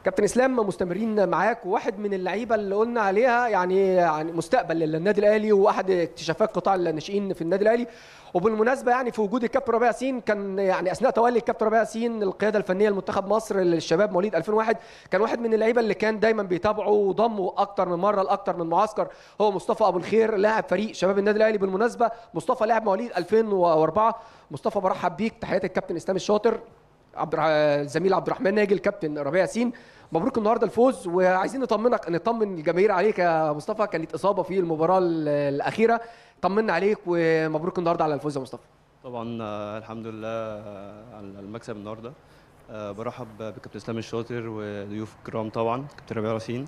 كابتن اسلام مستمرين معاك وواحد من اللعيبه اللي قلنا عليها يعني يعني مستقبل للنادي الاهلي واحد اكتشافات قطاع الناشئين في النادي الاهلي وبالمناسبه يعني في وجود الكابتن ربيع ياسين كان يعني اثناء تولي الكابتن ربيع ياسين القياده الفنيه لمنتخب مصر للشباب مواليد 2001 كان واحد من اللعيبه اللي كان دايما بيتابعه وضمه اكتر من مره لاكتر من معسكر هو مصطفى ابو الخير لاعب فريق شباب النادي الاهلي بالمناسبه مصطفى لاعب مواليد 2004 مصطفى برحب بيك تحياتي الكابتن اسلام الشاطر عبد الع- الزميل عبد الرحمن ناجي الكابتن ربيع ياسين مبروك النهارده الفوز وعايزين نطمنك نطمن الجماهير عليك يا مصطفى كانت اصابه في المباراه ال- الاخيره طمنا عليك ومبروك النهارده على الفوز يا مصطفى طبعا آه، الحمد لله آه، على المكسب النهارده آه، برحب بكابتن اسلام الشاطر وضيوف الكرام طبعا كابتن ربيع راسين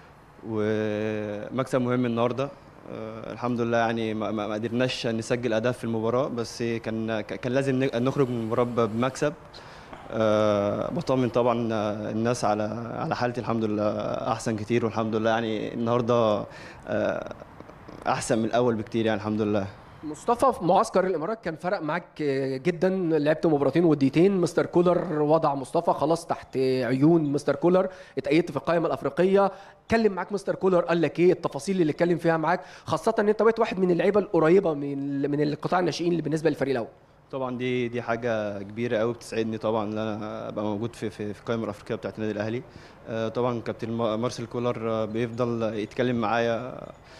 ومكسب مهم النهارده آه، الحمد لله يعني ما ما- ما قدرناش نسجل اهداف في المباراه بس كان كان لازم ن- نخرج من المباراه ب- بمكسب آه، بطمن طبعا آه، الناس على على حالتي الحمد لله احسن كتير والحمد لله يعني النهارده آه، احسن من الاول بكتير يعني الحمد لله مصطفى في معسكر الامارات كان فرق معاك جدا لعبت مباراتين وديتين مستر كولر وضع مصطفى خلاص تحت عيون مستر كولر اتأيدت في القائمه الافريقيه كلم معاك مستر كولر قال لك ايه التفاصيل اللي اتكلم فيها معاك خاصه ان انت بقيت واحد من اللعيبه القريبه من من القطاع الناشئين اللي بالنسبه للفريق الاول طبعا دي دي حاجه كبيره قوي بتسعدني طبعا ان انا ابقى موجود في في في القائمه الافريقيه بتاعت النادي الاهلي آه، طبعا كابتن ما- مارسيل كولر آه، بيفضل يتكلم معايا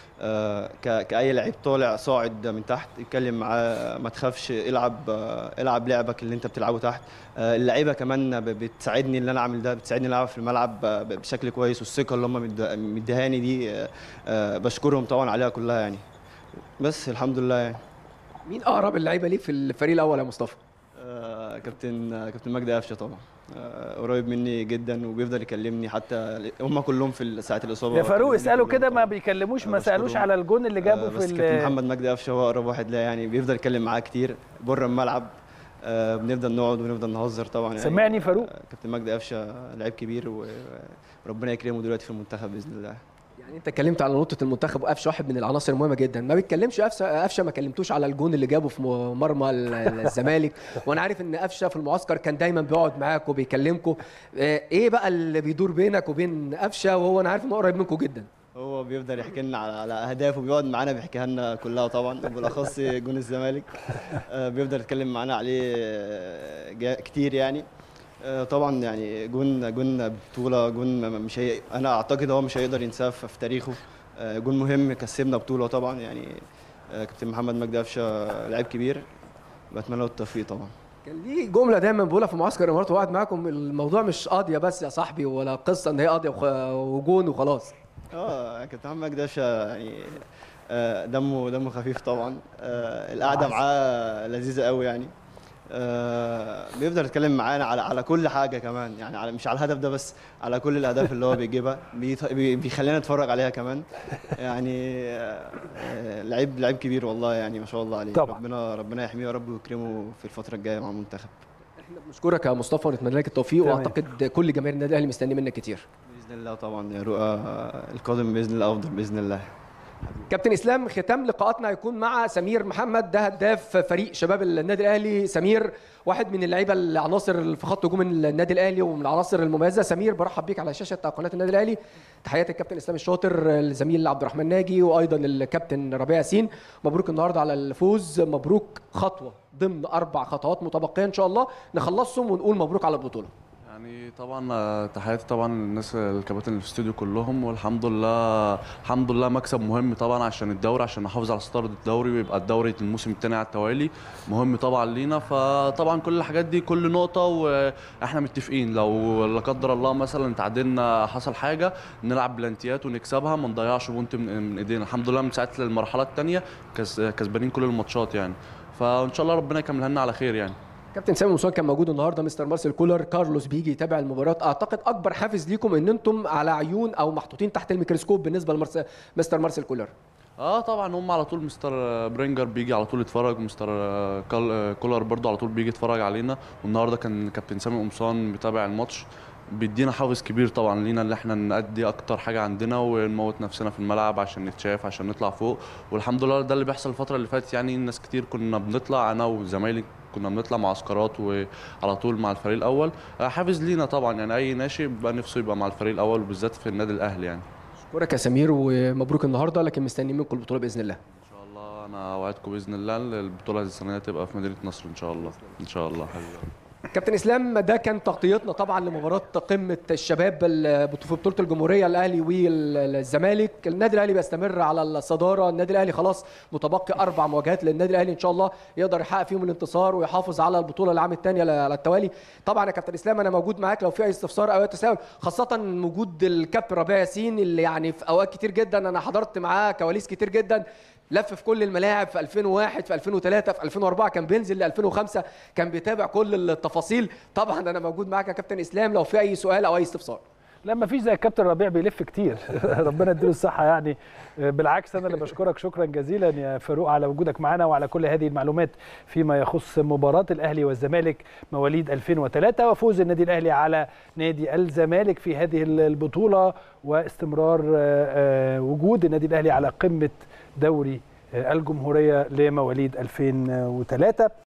آه، ك- كاي لعيب طالع صاعد من تحت يتكلم معاه ما تخافش العب آه، العب لعبك اللي انت بتلعبه تحت آه، اللعيبه كمان ب- بتساعدني ان انا اعمل ده بتساعدني ان أنا العب في الملعب آه، بشكل كويس والثقه اللي هم مد- مديهاني دي آه، آه، بشكرهم طبعا عليها كلها يعني بس الحمد لله يعني مين اقرب اللعيبه ليك في الفريق الاول يا مصطفى آه، كابتن آه، كابتن مجدي قفشه طبعا آه، قريب مني جدا وبيفضل يكلمني حتى هم كلهم في ساعه الاصابه يا فاروق كلموني اساله كلهم كده ما طبعاً. بيكلموش آه، ما سالوش بشكرهم. على الجون اللي جابه آه، في بس ال- كابتن محمد مجدي قفشه هو اقرب واحد ليا يعني بيفضل يتكلم معاه كتير بره الملعب آه، بنفضل نقعد ونفضل نهزر طبعا يعني سمعني فاروق. آه، كابتن مجدي قفشه لعيب كبير و- وربنا يكرمه دلوقتي في المنتخب باذن الله يعني انت اتكلمت على نقطه المنتخب وقفشه واحد من العناصر المهمه جدا ما بيتكلمش قفشه قفشه ما كلمتوش على الجون اللي جابه في م- مرمى ال- الزمالك وانا عارف ان قفشه في المعسكر كان دايما بيقعد معاك وبيكلمكم اه، ايه بقى اللي بيدور بينك وبين قفشه وهو انا عارف انه قريب منكم جدا هو بيفضل يحكي لنا على على اهدافه بيقعد معانا بيحكيها لنا كلها طبعا وبالاخص جون الزمالك آه، بيفضل يتكلم معانا عليه آه، جا- كتير يعني آه، طبعا يعني جون جون بطوله جون ما- مش هي انا اعتقد هو مش هيقدر ينساه في في تاريخه آه، جون مهم كسبنا بطوله طبعا يعني آه، كابتن محمد مجدي قفشه لعيب كبير بتمنى له التوفيق طبعا كان ليه جمله دايما بقولها في معسكر الامارات وقعد معاكم الموضوع مش قاضيه بس يا صاحبي ولا قصه ان هي قاضيه وخ- وجون وخلاص اه كابتن محمد مجدي قفشه يعني آه، دمه دمه خفيف طبعا آه، القعده معاه لذيذه قوي يعني آه، بيفضل يتكلم معانا على على كل حاجه كمان يعني على مش على الهدف ده بس على كل الاهداف اللي هو بيجيبها بيط- بي- بيخلينا نتفرج عليها كمان يعني آه، آه، لعيب لعيب كبير والله يعني ما شاء الله عليه طبعا. ربنا ربنا يحميه يا رب ويكرمه في الفتره الجايه مع المنتخب احنا بنشكرك يا مصطفى ونتمنى لك التوفيق تمام. واعتقد كل جماهير النادي الاهلي مستني منك كتير باذن الله طبعا يا رؤى القادم باذن الله افضل باذن الله كابتن اسلام ختام لقاءاتنا هيكون مع سمير محمد ده هداف فريق شباب النادي الاهلي سمير واحد من اللعيبه العناصر اللي في خط هجوم النادي الاهلي ومن العناصر المميزه سمير برحب بيك على شاشه قناه النادي الاهلي تحياتي الكابتن اسلام الشاطر الزميل عبد الرحمن ناجي وايضا الكابتن ربيع ياسين مبروك النهارده على الفوز مبروك خطوه ضمن اربع خطوات متبقيه ان شاء الله نخلصهم ونقول مبروك على البطوله يعني طبعا آه، تحياتي طبعا للناس الكباتن اللي في الاستوديو كلهم والحمد لله الحمد لله مكسب مهم طبعا عشان الدوري عشان نحافظ على صداره الدوري ويبقى الدوري الموسم الثاني على التوالي مهم طبعا لينا فطبعا كل الحاجات دي كل نقطه واحنا متفقين لو لا قدر الله مثلا تعادلنا حصل حاجه نلعب بلانتيات ونكسبها ما نضيعش بونت من من ايدينا الحمد لله من ساعه المرحله الثانيه كسبانين كل الماتشات يعني فان شاء الله ربنا يكملها لنا على خير يعني كابتن سامي موسوان كان موجود النهارده مستر مارسيل كولر كارلوس بيجي يتابع المباراه اعتقد اكبر حافز ليكم ان انتم على عيون او محطوطين تحت الميكروسكوب بالنسبه لمستر مارسيل كولر اه طبعا هم على طول مستر برينجر بيجي على طول يتفرج مستر كال- كولر برضو على طول بيجي يتفرج علينا والنهارده كان كابتن سامي قمصان بيتابع الماتش بيدينا حافز كبير طبعا لينا ان احنا نأدي اكتر حاجه عندنا ونموت نفسنا في الملعب عشان نتشاف عشان نطلع فوق والحمد لله ده اللي بيحصل الفتره اللي فاتت يعني ناس كتير كنا بنطلع انا وزمايلي كنا بنطلع معسكرات وعلى طول مع الفريق الاول آه، حافز لينا طبعا يعني اي ناشئ بيبقى نفسه يبقى مع الفريق الاول وبالذات في النادي الاهلي يعني اشكرك يا سمير ومبروك النهارده لكن مستنيين منكم البطوله باذن الله ان شاء الله انا اوعدكم باذن الله البطوله السنه دي تبقى في مدينه نصر ان شاء الله ان شاء الله حبيبي كابتن اسلام ده كان تغطيتنا طبعا لمباراه قمه الشباب ال- في بطوله الجمهوريه الاهلي والزمالك النادي الاهلي بيستمر على الصداره النادي الاهلي خلاص متبقي اربع مواجهات للنادي الاهلي ان شاء الله يقدر يحقق فيهم الانتصار ويحافظ على البطوله العام الثاني على التوالي طبعا يا كابتن اسلام انا موجود معاك لو في اي استفسار او اي تساؤل خاصه وجود الكابتن ربيع ياسين اللي يعني في اوقات كتير جدا انا حضرت معاه كواليس كتير جدا لف في كل الملاعب في 2001 في 2003 في 2004 كان بينزل ل 2005 كان بيتابع كل التفاصيل طبعا انا موجود معاك يا كابتن اسلام لو في اي سؤال او اي استفسار لا ما فيش زي الكابتن ربيع بيلف كتير ربنا يديله الصحه يعني بالعكس انا اللي بشكرك شكرا جزيلا يا فاروق على وجودك معنا وعلى كل هذه المعلومات فيما يخص مباراه الاهلي والزمالك مواليد 2003 وفوز النادي الاهلي على نادي الزمالك في هذه البطوله واستمرار آه، آه، وجود النادي الاهلي على قمه دوري آه، الجمهوريه لمواليد 2003